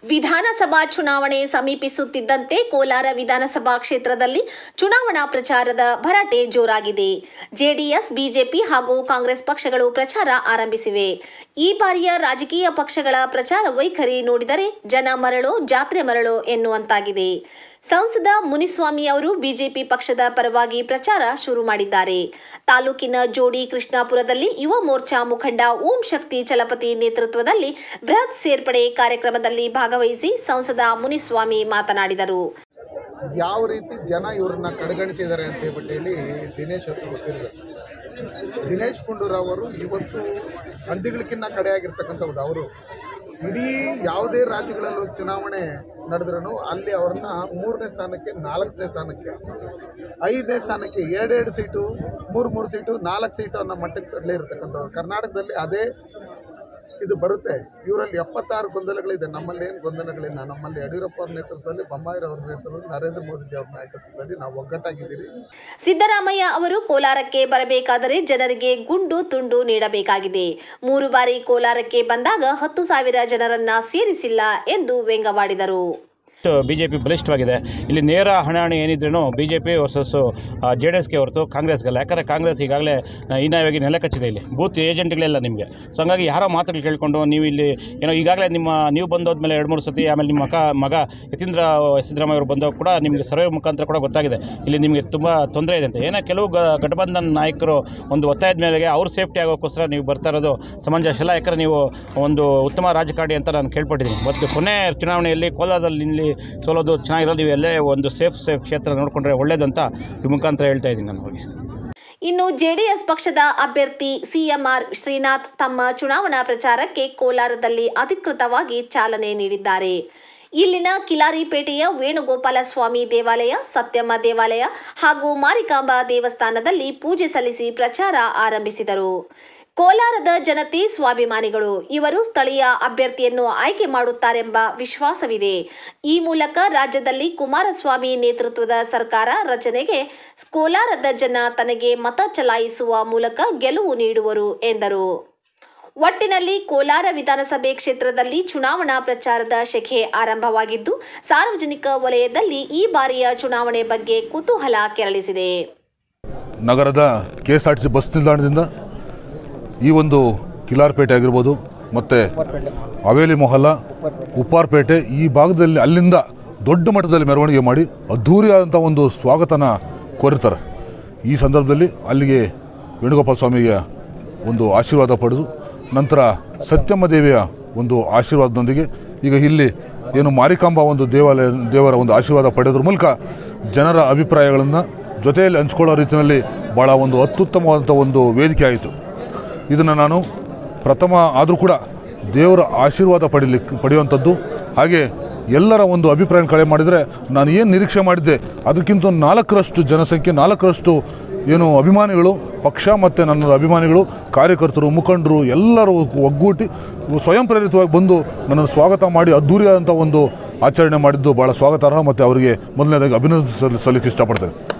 ವಿಧಾನಸಭಾ ಚುನಾವಣೆ ಸಮೀಪಿಸುತ್ತಿದ್ದಂತೆ ಕೋಲಾರ ವಿಧಾನಸಭಾ ಕ್ಷೇತ್ರದಲ್ಲಿ ಚುನಾವಣಾ ಪ್ರಚಾರದ ಭರಾಟೆ ಜೋರಾಗಿದೆ ಜೆಡಿಎಸ್ ಬಿಜೆಪಿ ಹಾಗೂ ಕಾಂಗ್ರೆಸ್ ಪಕ್ಷಗಳು ಪ್ರಚಾರ ಆರಂಭಿಸಿವೆ ಈ ಬಾರಿಯ ರಾಜಕೀಯ ಪಕ್ಷಗಳ ಪ್ರಚಾರ ವೈಖರಿ ನೋಡಿದರೆ ಜನ ಮರಳೋ ಜಾತ್ರೆ ಮರಳೋ ಎನ್ನುವಂತಾಗಿದೆ ಸಂಸದ ಮುನಿಸ್ವಾಮಿ ಅವರು ಬಿಜೆಪಿ ಪಕ್ಷದ ಪರವಾಗಿ ಪ್ರಚಾರ ಶುರು ಮಾಡಿದ್ದಾರೆ ತಾಲೂಕಿನ ಜೋಡಿ ಕೃಷ್ಣಾಪುರದಲ್ಲಿ ಯುವ ಮೋರ್ಚಾ ಮುಖಂಡ ಓಂ ಶಕ್ತಿ ಚಲಪತಿ ನೇತೃತ್ವದಲ್ಲಿ ಬೃಹತ್ ಸೇರ್ಪಡೆ ಕಾರ್ಯಕ್ರಮದಲ್ಲಿ ಭಾಗವಹಿಸಿ ಸಂಸದ ಮುನಿಸ್ವಾಮಿ ಮಾತನಾಡಿದರು ಯಾವ ರೀತಿ ಜನ ಇವ್ರನ್ನ ಕಡೆಗಣಿಸಿದ್ದಾರೆ ಅಂತ ಹೇಳ್ಬಿಟ್ಟು ಹೇಳಿ ದಿನೇಶ್ ಹತ್ರ ಗೊತ್ತಿರಬೇಕು ದಿನೇಶ್ ಗುಂಡೂರಾವ್ ಅವರು ಇವತ್ತು ಹಂದಿಗಳಕ್ಕಿಂತ ಕಡೆಯಾಗಿರ್ತಕ್ಕಂಥದ್ದು ಅವರು ಇಡೀ ಯಾವುದೇ ರಾಜ್ಯಗಳಲ್ಲೂ ಚುನಾವಣೆ ನಡೆದ್ರೂ ಅಲ್ಲಿ ಅವ್ರನ್ನ ಮೂರನೇ ಸ್ಥಾನಕ್ಕೆ ನಾಲ್ಕನೇ ಸ್ಥಾನಕ್ಕೆ ಐದನೇ ಸ್ಥಾನಕ್ಕೆ ಎರಡೆರಡು ಸೀಟು ಮೂರು ಮೂರು ಸೀಟು ನಾಲ್ಕು ಸೀಟು ಅನ್ನೋ ಮಟ್ಟದಲ್ಲಿ ಇರತಕ್ಕಂಥದ್ದು ಕರ್ನಾಟಕದಲ್ಲಿ ಅದೇ ಇದು ಬರುತ್ತೆ ಇವರಲ್ಲಿ ಎಪ್ಪತ್ತಾರು ಗೊಂದಲಗಳಿದೆ ನಮ್ಮಲ್ಲಿ ಏನು ಗೊಂದಲಗಳಿಲ್ಲ ನಮ್ಮಲ್ಲಿ ಯಡಿಯೂರಪ್ಪ ಅವ್ರ ನೇತೃತ್ವದಲ್ಲಿ ಬೊಮ್ಮಾಯಿರವ್ರ ನೇತೃತ್ವದಲ್ಲಿ ನರೇಂದ್ರ ಮೋದಿಜಿ ಅವ್ರ ನಾಯಕತ್ವದಲ್ಲಿ ನಾವು ಒಗ್ಗಟ್ಟಾಗಿದ್ದೀರಿ ಸಿದ್ದರಾಮಯ್ಯ ಅವರು ಕೋಲಾರಕ್ಕೆ ಬರಬೇಕಾದರೆ ಜನರಿಗೆ ಗುಂಡು ತುಂಡು ನೀಡಬೇಕಾಗಿದೆ ಮೂರು ಬಾರಿ ಕೋಲಾರಕ್ಕೆ ಬಂದಾಗ ಹತ್ತು ಸಾವಿರ ಜನರನ್ನ ಸೇರಿಸಿಲ್ಲ ಎಂದು ವ್ಯಂಗ್ಯವಾಡಿದರು ಬಿ ಜೆ ಪಿ ಬಲಿಷ್ಠವಾಗಿದೆ ಇಲ್ಲಿ ನೇರ ಹಣಾಹಣಿ ಏನಿದ್ರೂ B J P versus J D ಎಸ್ಗೆ ಹೊರತು ಕಾಂಗ್ರೆಸ್ಗಲ್ಲ ಯಾಕಂದರೆ ಕಾಂಗ್ರೆಸ್ ಈಗಾಗಲೇ ಹೀನಾಯವಾಗಿ ನೆಲೆ ಕಚ್ಚಿದೆ ಇಲ್ಲಿ ಬೂತ್ ಏಜೆಂಟ್ಗಳೆಲ್ಲ ನಿಮಗೆ ಸೊ ಹಂಗಾಗಿ ಯಾರೋ ಮಾತುಗಳು ಕೇಳಿಕೊಂಡು ನೀವು ಇಲ್ಲಿ ಏನೋ ಈಗಾಗಲೇ ನಿಮ್ಮ ನೀವು ಬಂದೋದ್ಮೇಲೆ ಎರಡು ಮೂರು ಸತಿ ಆಮೇಲೆ ನಿಮ್ಮ ಮಗ ಮಗ ಯತೀಂದ್ರ ಸಿದ್ದರಾಮಯ್ಯ ಅವರು ಬಂದಾಗ ಕೂಡ ನಿಮಗೆ ಸರ್ವೆ ಮುಖಾಂತರ ಕೂಡ ಗೊತ್ತಾಗಿದೆ ಇಲ್ಲಿ ನಿಮಗೆ ತುಂಬ ತೊಂದರೆ ಇದೆ ಅಂತ ಏನೋ ಕೆಲವು ಗ ಗಠಬಂಧನ್ ನಾಯಕರು ಒಂದು ಒತ್ತಾಯದ ಮೇಲೆಗೆ ಅವ್ರ ಸೇಫ್ಟಿ ಆಗೋಕ್ಕೋಸ್ಕರ ನೀವು ಬರ್ತಾ ಇರೋದು ಸಮಂಜಸ ಇಲ್ಲ ಯಾಕಂದರೆ ನೀವು ಒಂದು ಉತ್ತಮ ರಾಜಕಾರಣಿ ಅಂತ ನಾನು ಕೇಳ್ಪಟ್ಟಿದ್ದೀನಿ ಮತ್ತು ಕೊನೆ ಚುನಾವಣೆಯಲ್ಲಿ ಕೋಲಾರದಲ್ಲಿ ಇಲ್ಲಿ ಸೋಲೋದು ಚೆನ್ನಾಗಿರೋದು ನೀವು ಎಲ್ಲೇ ಒಂದು ಸೇಫ್ ಸೇಫ್ ಕ್ಷೇತ್ರ ನೋಡಿಕೊಂಡ್ರೆ ಒಳ್ಳೇದು ಅಂತ ಈ ಮುಖಾಂತರ ಹೇಳ್ತಾ ಇದ್ದೀನಿ ನಾನು ಅವ್ರಿಗೆ ಇನ್ನು ಜೆಡಿಎಸ್ ಪಕ್ಷದ ಅಭ್ಯರ್ಥಿ ಸಿಎಂಆರ್ ಶ್ರೀನಾಥ್ ತಮ್ಮ ಚುನಾವಣಾ ಪ್ರಚಾರಕ್ಕೆ ಕೋಲಾರದಲ್ಲಿ ಅಧಿಕೃತವಾಗಿ ಚಾಲನೆ ನೀಡಿದ್ದಾರೆ ಇಲ್ಲಿನ ಕಿಲಾರಿಪೇಟೆಯ ವೇಣುಗೋಪಾಲ ಸ್ವಾಮಿ ದೇವಾಲಯ ಸತ್ಯಮ್ಮ ದೇವಾಲಯ ಹಾಗೂ ಮಾರಿಕಾಂಬಾ ದೇವಸ್ಥಾನದಲ್ಲಿ ಪೂಜೆ ಸಲ್ಲಿಸಿ ಪ್ರಚಾರ ಆರಂಭಿಸಿದರು ಕೋಲಾರದ ಜನತೆ ಸ್ವಾಭಿಮಾನಿಗಳು ಇವರು ಸ್ಥಳೀಯ ಅಭ್ಯರ್ಥಿಯನ್ನು ಆಯ್ಕೆ ಮಾಡುತ್ತಾರೆಂಬ ವಿಶ್ವಾಸವಿದೆ ಈ ಮೂಲಕ ರಾಜ್ಯದಲ್ಲಿ ಕುಮಾರಸ್ವಾಮಿ ನೇತೃತ್ವದ ಸರ್ಕಾರ ರಚನೆಗೆ ಕೋಲಾರದ ಜನ ತನಗೆ ಮತ ಚಲಾಯಿಸುವ ಮೂಲಕ ಗೆಲುವು ನೀಡುವರು ಎಂದರು ಒಟ್ಟಿನಲ್ಲಿ ಕೋಲಾರ ವಿಧಾನಸಭೆ ಕ್ಷೇತ್ರದಲ್ಲಿ ಚುನಾವಣಾ ಪ್ರಚಾರದ ಶೆಖೆ ಆರಂಭವಾಗಿದ್ದು ಸಾರ್ವಜನಿಕ ವಲಯದಲ್ಲಿ ಈ ಬಾರಿಯ ಚುನಾವಣೆ ಬಗ್ಗೆ ಕುತೂಹಲ ಕೆರಳಿಸಿದೆ ನಗರದ K S R T C bus ನಿಲ್ದಾಣದಿಂದ ಈ ಒಂದು ಕಿಲಾರ್ಪೇಟೆ ಆಗಿರ್ಬೋದು ಮತ್ತು ಹವೇಲಿ ಮೊಹಲ್ಲ ಉಪ್ಪಾರ್ಪೇಟೆ ಈ ಭಾಗದಲ್ಲಿ ಅಲ್ಲಿಂದ ದೊಡ್ಡ ಮಟ್ಟದಲ್ಲಿ ಮೆರವಣಿಗೆ ಮಾಡಿ ಅದ್ಧೂರಿಯಾದಂಥ ಒಂದು ಸ್ವಾಗತನ ಕೋರಿರ್ತಾರೆ ಈ ಸಂದರ್ಭದಲ್ಲಿ ಅಲ್ಲಿಗೆ ವೇಣುಗೋಪಾಲ ಸ್ವಾಮಿಗೆ ಒಂದು ಆಶೀರ್ವಾದ ಪಡೆದು ನಂತರ ಸತ್ಯಮ್ಮ ದೇವಿಯ ಒಂದು ಆಶೀರ್ವಾದದೊಂದಿಗೆ ಈಗ ಇಲ್ಲಿ ಏನು ಮಾರಿಕಾಂಬ ಒಂದು ದೇವಾಲಯ ದೇವರ ಒಂದು ಆಶೀರ್ವಾದ ಪಡೆಯೋದ್ರ ಮೂಲಕ ಜನರ ಅಭಿಪ್ರಾಯಗಳನ್ನು ಜೊತೆಯಲ್ಲಿ ಹಂಚ್ಕೊಳ್ಳೋ ರೀತಿಯಲ್ಲಿ ಭಾಳ ಒಂದು ಅತ್ಯುತ್ತಮವಾದಂಥ ಒಂದು ವೇದಿಕೆ ಆಯಿತು ಇದನ್ನು ನಾನು ಪ್ರಥಮ ಆದರೂ ಕೂಡ ದೇವರ ಆಶೀರ್ವಾದ ಪಡೀಲಿಕ್ಕೆ ಪಡೆಯುವಂಥದ್ದು ಹಾಗೆ ಎಲ್ಲರ ಒಂದು ಅಭಿಪ್ರಾಯ ಕಳೆ ಮಾಡಿದರೆ ನಾನು ಏನು ನಿರೀಕ್ಷೆ ಮಾಡಿದ್ದೆ ಅದಕ್ಕಿಂತ ಒಂದು ನಾಲ್ಕರಷ್ಟು ಜನಸಂಖ್ಯೆ ನಾಲ್ಕರಷ್ಟು ಏನು ಅಭಿಮಾನಿಗಳು ಪಕ್ಷ ಮತ್ತು ನನ್ನ ಅಭಿಮಾನಿಗಳು ಕಾರ್ಯಕರ್ತರು ಮುಖಂಡರು ಎಲ್ಲರೂ ಒಗ್ಗೂಟಿ ಸ್ವಯಂ ಪ್ರೇರಿತವಾಗಿ ಬಂದು ನನ್ನನ್ನು ಸ್ವಾಗತ ಮಾಡಿ ಅದ್ಧೂರಿಯಾದಂಥ ಒಂದು ಆಚರಣೆ ಮಾಡಿದ್ದು ಭಾಳ ಸ್ವಾಗತಾರ್ಹ ಮತ್ತು ಅವರಿಗೆ ಮೊದಲನೇದಾಗಿ ಅಭಿನಂದಿಸಲು ಸಲ್ಲಿಕ್ಕೆ ಇಷ್ಟಪಡ್ತೇನೆ